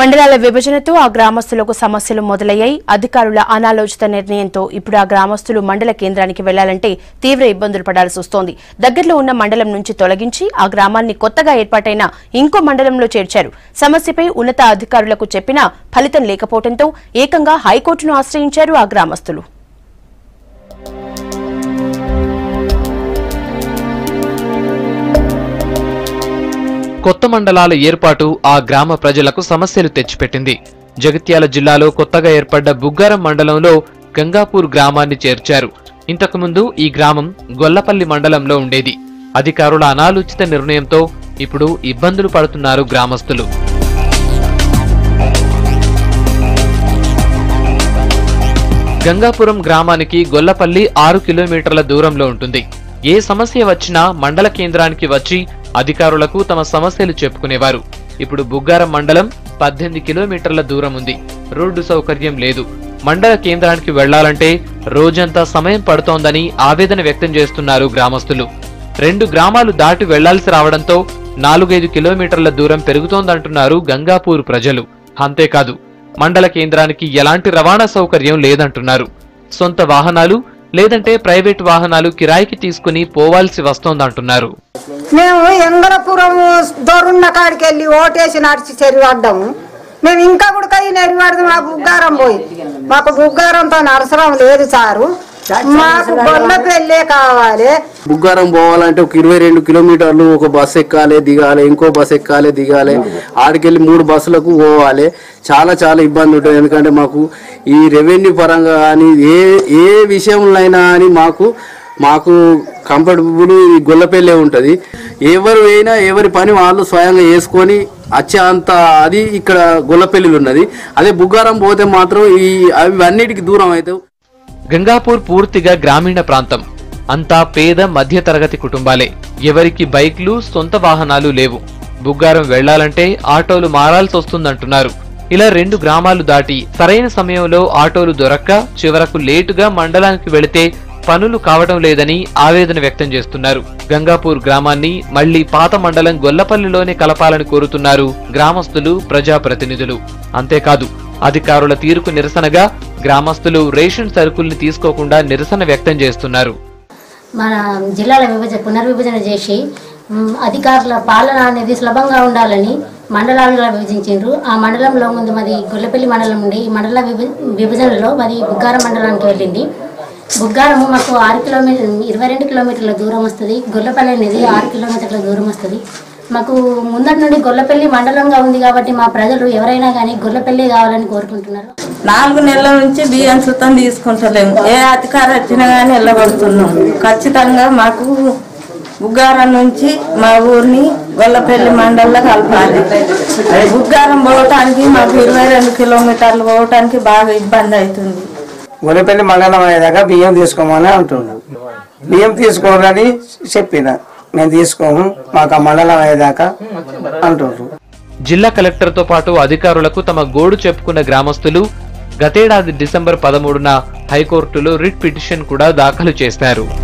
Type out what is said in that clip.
మండలాల విభజనతో ఆ గ్రామస్తులకు సమస్యలు మొదలయ్యాయి అధికారుల అనాలోచిత నిర్ణయంతో ఇప్పుడు ఆ గ్రామస్తులు మండల కేంద్రానికి వెళ్లాలంటే తీవ్ర ఇబ్బందులు పడాల్సి వస్తోంది దగ్గరలో ఉన్న మండలం నుంచి తొలగించి ఆ గ్రామాన్ని కొత్తగా ఏర్పాటైన ఇంకో మండలంలో చేర్చారు సమస్యపై ఉన్నత అధికారులకు చెప్పినా ఫలితం లేకపోవడంతో ఏకంగా హైకోర్టును ఆశ్రయించారు ఆ గ్రామస్తులు కొత్త మండలాల ఏర్పాటు ఆ గ్రామ ప్రజలకు సమస్యలు తెచ్చిపెట్టింది జగిత్యాల జిల్లాలో కొత్తగా ఏర్పడ్డ బుగ్గారం మండలంలో గంగాపూర్ గ్రామాన్ని చేర్చారు ఇంతకుముందు ఈ గ్రామం గొల్లపల్లి మండలంలో ఉండేది అధికారుల అనాలోచిత నిర్ణయంతో ఇప్పుడు ఇబ్బందులు పడుతున్నారు గ్రామస్తులు గంగాపురం గ్రామానికి గొల్లపల్లి ఆరు కిలోమీటర్ల దూరంలో ఉంటుంది ఏ సమస్య వచ్చినా మండల కేంద్రానికి వచ్చి అధికారులకు తమ సమస్యలు చెప్పుకునేవారు ఇప్పుడు బుగ్గారం మండలం పద్దెనిమిది కిలోమీటర్ల దూరం ఉంది రోడ్డు సౌకర్యం లేదు మండల కేంద్రానికి వెళ్లాలంటే రోజంతా సమయం పడుతోందని ఆవేదన వ్యక్తం చేస్తున్నారు గ్రామస్తులు రెండు గ్రామాలు దాటి వెళ్లాల్సి రావడంతో నాలుగైదు కిలోమీటర్ల దూరం పెరుగుతోందంటున్నారు గంగాపూర్ ప్రజలు అంతేకాదు మండల కేంద్రానికి ఎలాంటి రవాణా సౌకర్యం లేదంటున్నారు సొంత వాహనాలు లేదంటే ప్రైవేట్ వాహనాలు కిరాయికి తీసుకుని పోవాల్సి వస్తోందంటున్నారు మేము ఎంగళపురం దొరున్న కాడికి వెళ్ళి ఓటేసి నడిచి చెరిపడ్డాము మేము ఇంకా కూడా ఈ నెరిపడదు మా బుగ్గారం పోయి మాకు బుగ్గారంతో నడసడం లేదు సారు మాకు గొల్ల పెళ్ళే కావాలి బుగ్గారం పోవాలంటే ఒక ఇరవై రెండు కిలోమీటర్లు ఒక బస్ ఎక్కాలి దిగాలి ఇంకో బస్ ఎక్కాలి దిగాలి ఆడికెళ్ళి మూడు బస్సులకు పోవాలి చాలా చాలా ఇబ్బంది ఉంటుంది ఎందుకంటే మాకు ఈ రెవెన్యూ పరంగా కానీ ఏ ఏ విషయంలో కానీ మాకు మాకు కంఫర్టబుల్ ఈ గొల్లపెల్లే ఉంటుంది ఎవరు అయినా ఎవరి పని వాళ్ళు స్వయంగా చేసుకొని వచ్చే అంత అది ఇక్కడ గొల్లపెల్లిలు ఉన్నది అదే బుగ్గారం పోతే మాత్రం ఈ అవి అన్నిటికి దూరం అయితే గంగాపూర్ పూర్తిగా గ్రామీణ ప్రాంతం అంతా పేద మధ్యతరగతి కుటుంబాలే ఎవరికి బైక్లు సొంత వాహనాలు లేవు బుగ్గారం వెళ్లాలంటే ఆటోలు మారాల్సి వస్తుందంటున్నారు ఇలా రెండు గ్రామాలు దాటి సరైన సమయంలో ఆటోలు దొరక్క చివరకు లేటుగా మండలానికి వెళితే పనులు కావడం లేదని ఆవేదన వ్యక్తం చేస్తున్నారు గంగాపూర్ గ్రామాన్ని మళ్లీ పాత మండలం గొల్లపల్లిలోనే కలపాలని కోరుతున్నారు గ్రామస్తులు ప్రజాప్రతినిధులు అంతేకాదు అధికారుల తీరుకు నిరసనగా గ్రామస్తులు రేషన్ సరుకుల్ని తీసుకోకుండా నిరసన వ్యక్తం చేస్తున్నారు మన జిల్లాల విభజన పునర్విభజన చేసి మ్, అధికారుల పాలన అనేది సులభంగా ఉండాలని మండలాలుగా విభజించారు ఆ మండలంలో ముందు మాది గొల్లపల్లి మండలం ఉండి ఈ మండల విభ విభజనలో మరి బుగ్గారం మండలానికి వెళ్ళింది బుగ్గారము మాకు ఆరు కిలోమీటర్ ఇరవై రెండు కిలోమీటర్ల దూరం వస్తుంది గొల్లపల్లి అనేది ఆరు కిలోమీటర్ల దూరం వస్తుంది మాకు ముందటి నుండి గొల్లపల్లి మండలంగా ఉంది కాబట్టి మా ప్రజలు ఎవరైనా కానీ గొల్లపల్లి కావాలని కోరుకుంటున్నారు నాలుగు నెలల నుంచి బియ్యం సుతం తీసుకుంటలేము ఏ అధికారం వచ్చినా కానీ వెళ్ళగొడుతున్నాం ఖచ్చితంగా మాకు బుగ్గారం నుంచి మా ఊరిని గొల్లపల్లి మండలంలో కలపాలి బుగ్గారం పోవటానికి మాకు ఇరవై రెండు కిలోమీటర్లు పోవటానికి బాగా ఇబ్బంది అవుతుంది గొర్రెపల్లి మండలం అయ్యేదాకా బియ్యం తీసుకోమని అంటున్నాం బియ్యం తీసుకోరని చెప్పిన మేము తీసుకోము మాకు ఆ మండలం అయ్యేదాకా అంటుండ్రు జిల్లా కలెక్టర్తో పాటు అధికారులకు తమ గోడు చెప్పుకున్న గ్రామస్తులు గతేడాది డిసెంబర్ పదమూడున హైకోర్టులో రిట్ పిటిషన్ కూడా దాఖలు చేశారు